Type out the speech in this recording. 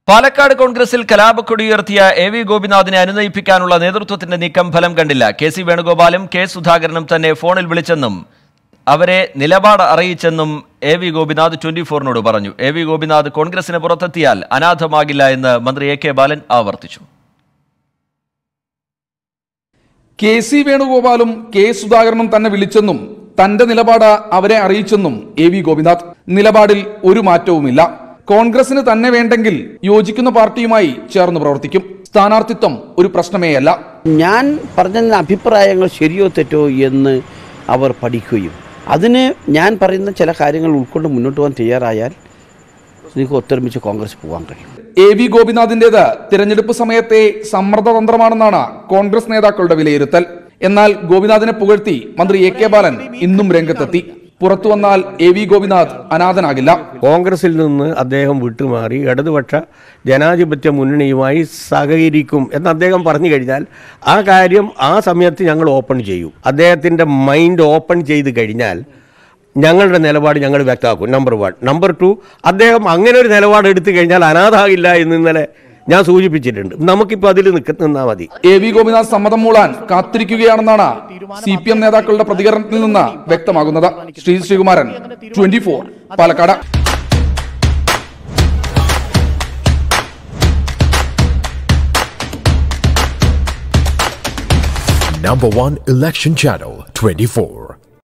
പാലക്കാട് കോൺഗ്രസിൽ കലാപക്കൊടിയുയർത്തിയ A V ഗോപിനാഥിനെ അനുനയിപ്പിക്കാനുള്ള നേതൃത്വത്തിന്റെ നീക്കം ഫലം കണ്ടില്ല കെ സി വേണുഗോപാലും കെ സുധാകരനും തന്നെ ഫോണിൽ വിളിച്ചെന്നും അവരെ നിലപാട് അറിയിച്ചെന്നും എ വി ഗോപിനാഥ് ട്വന്റി ഫോറിനോട് പറഞ്ഞു എ വി ഗോപിനാഥ് കോൺഗ്രസിന് പുറത്തെത്തിയാൽ അനാഥമാകില്ല എന്ന് മന്ത്രി എ കെ ബാലൻ ആവർത്തിച്ചു കെ സി വേണുഗോപാലും കെ സുധാകരനും തന്നെ വിളിച്ചെന്നും തന്റെ നിലപാട് അവരെ അറിയിച്ചെന്നും എ വി ഗോപിനാഥ് നിലപാടിൽ ഒരു മാറ്റവുമില്ല കോൺഗ്രസിന് തന്നെ വേണ്ടെങ്കിൽ യോജിക്കുന്ന പാർട്ടിയുമായി ചേർന്ന് പ്രവർത്തിക്കും സ്ഥാനാർത്ഥിത്വം ഒരു പ്രശ്നമേയല്ല ഞാൻ പറഞ്ഞ അഭിപ്രായങ്ങൾ ശരിയോ തെറ്റോ എന്ന് അവർ പഠിക്കുകയും അതിന് ഞാൻ പറയുന്ന ചില കാര്യങ്ങൾ ഉൾക്കൊണ്ട് മുന്നോട്ട് പോകാൻ തയ്യാറായാൽ നിങ്ങൾക്ക് ഒത്തൊരുമിച്ച് കോൺഗ്രസ് പോകാൻ കഴിയും എ വി ഗോപിനാഥിന്റേത് തിരഞ്ഞെടുപ്പ് സമയത്തെ സമ്മർദ്ദതന്ത്രമാണെന്നാണ് കോൺഗ്രസ് നേതാക്കളുടെ വിലയിരുത്തൽ എന്നാൽ ഗോപിനാഥിനെ പുകഴ്ത്തി മന്ത്രി എ കെ ബാലൻ ഇന്നും രംഗത്തെത്തി പുറത്തു വന്നാൽ എ വി ഗോപിനാഥ് അനാഥനാകില്ല കോൺഗ്രസിൽ നിന്ന് അദ്ദേഹം വിട്ടുമാറി ഇടതുപക്ഷ ജനാധിപത്യ മുന്നണിയുമായി സഹകരിക്കും എന്ന് അദ്ദേഹം പറഞ്ഞു കഴിഞ്ഞാൽ ആ കാര്യം ആ സമയത്ത് ഞങ്ങൾ ഓപ്പൺ ചെയ്യും അദ്ദേഹത്തിൻ്റെ മൈൻഡ് ഓപ്പൺ ചെയ്ത് കഴിഞ്ഞാൽ ഞങ്ങളുടെ നിലപാട് ഞങ്ങൾ വ്യക്തമാക്കും നമ്പർ വൺ നമ്പർ ടു അദ്ദേഹം അങ്ങനെ ഒരു നിലപാട് എടുത്തു കഴിഞ്ഞാൽ അനാഥാകില്ല എന്ന് ഇന്നലെ ഞാൻ സൂചിപ്പിച്ചിട്ടുണ്ട് നമുക്കിപ്പോൾ അതിൽ നിൽക്ക നിന്നാൽ മതി എ വി ഗോപിനാഥ് സമ്മതം മൂളാൻ കാത്തിരിക്കുകയാണെന്നാണ് സി പി എം നേതാക്കളുടെ പ്രതികരണത്തിൽ നിന്ന് വ്യക്തമാകുന്നത് Sree Sreekumaran twenty four Palakkad Number one election channel 24.